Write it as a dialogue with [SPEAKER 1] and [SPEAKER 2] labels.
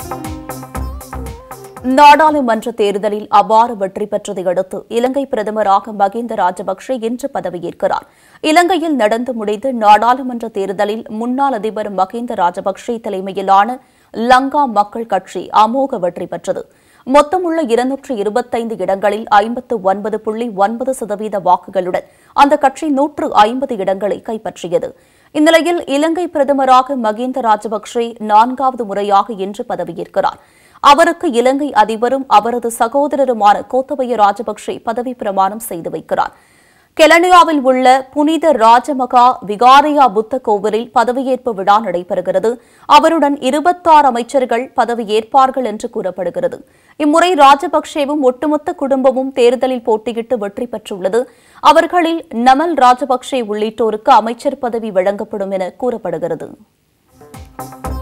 [SPEAKER 1] நாடாளுமன்ற தேர்தலில் அபார வெற்றி பெற்றதை அடுத்து இலங்கை பிரதமராக மகிந்த ராஜபக்சே இன்று பதவியேற்கிறார் இலங்கையில் நடந்து முடிந்த நாடாளுமன்ற தேர்தலில் முன்னாள் அதிபர் மகிந்த ராஜபக்சே தலைமையிலான லங்கா மக்கள் கட்சி அமோக வெற்றி பெற்றது மொத்தமுள்ள இருநூற்று இருபத்தைந்து இடங்களில் ஐம்பத்து ஒன்பது புள்ளி ஒன்பது சதவீத வாக்குகளுடன் அந்த கட்சி நூற்று ஐம்பது இடங்களை கைப்பற்றியது இந்நிலையில் இலங்கை பிரதமராக மகிந்த ராஜபக்சே நான்காவது முறையாக இன்று பதவியேற்கிறார் அவருக்கு இலங்கை அதிபரும் அவரது சகோதரருமான கோத்தபய ராஜபக்சே பதவி பிரமாணம் செய்து வைக்கிறார் கெலனியாவில் உள்ள புனித ராஜமகா விகாரியா புத்த கோவிலில் பதவியேற்பு விழா நடைபெறுகிறது அவருடன் இருபத்தாறு அமைச்சர்கள் பதவியேற்பார்கள் என்று கூறப்படுகிறது இம்முறை ராஜபக்சேவும் ஒட்டுமொத்த குடும்பமும் தேர்தலில் போட்டியிட்டு வெற்றி பெற்றுள்ளது அவர்களில் நமல் ராஜபக்சே உள்ளிட்டோருக்கு அமைச்சர் பதவி வழங்கப்படும் என கூறப்படுகிறது